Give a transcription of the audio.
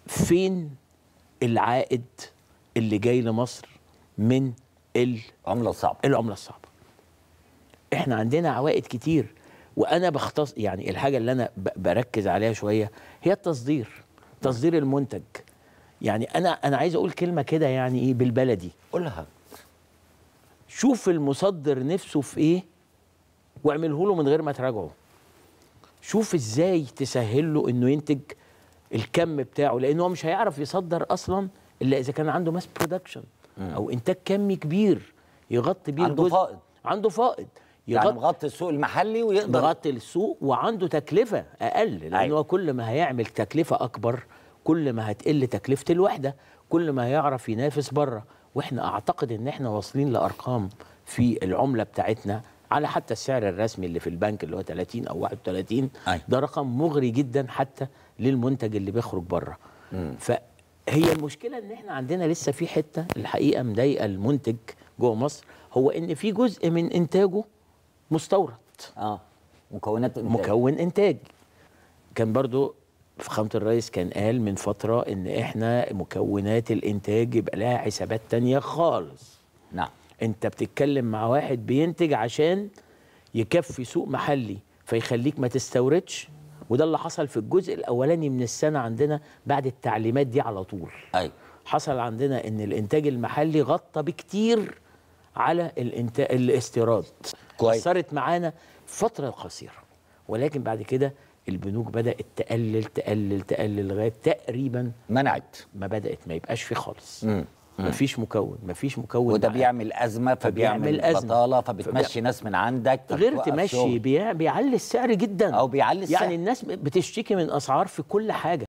فين العائد اللي جاي لمصر من ال- عمله صعبه العمله الصعبه احنا عندنا عوائد كتير وانا بختص يعني الحاجه اللي انا ب- بركز عليها شويه هي التصدير تصدير المنتج يعني انا انا عايز اقول كلمه كده يعني ايه بالبلدي قولها شوف المصدر نفسه في ايه واعمله له من غير ما تراجعه شوف ازاي تسهل له انه ينتج الكم بتاعه لانه هو مش هيعرف يصدر اصلا الا اذا كان عنده ماس برودكشن او انتاج كمي كبير يغطي بيه عنده الجزء فائض. عنده فائض يعني يغطي مغطي السوق المحلي ويقدر ضغط السوق وعنده تكلفه اقل لان أيوة. هو كل ما هيعمل تكلفه اكبر كل ما هتقل تكلفه الوحده كل ما هيعرف ينافس بره واحنا اعتقد ان احنا واصلين لارقام في العمله بتاعتنا على حتى السعر الرسمي اللي في البنك اللي هو 30 او 31 أيوة. ده رقم مغري جدا حتى للمنتج اللي بيخرج بره فهي المشكله ان احنا عندنا لسه في حته الحقيقه مضايقه المنتج جوه مصر هو ان في جزء من انتاجه مستورد اه مكونات إنتاج. مكون انتاج كان برضو فخامة الرئيس كان قال من فترة ان احنا مكونات الانتاج يبقى لها حسابات تانية خالص نعم انت بتتكلم مع واحد بينتج عشان يكفي سوق محلي فيخليك ما تستوردش وده اللي حصل في الجزء الاولاني من السنة عندنا بعد التعليمات دي على طول ايوه حصل عندنا ان الانتاج المحلي غطى بكتير على الانتاج الاستيراد كويس. اثرت معانا فتره قصيره ولكن بعد كده البنوك بدات تقلل تقلل تقلل لغايه تقريبا منعت ما بدات ما يبقاش في خالص مم. مفيش مكون مفيش مكون وده معاه. بيعمل ازمه فبيعمل فبيعمل أزمة. بطاله فبتمشي ناس من عندك غير فبتوقف تمشي شغل. بيع- بيعلي السعر جدا أو بيعلي السعر. يعني الناس بتشتكي من اسعار في كل حاجه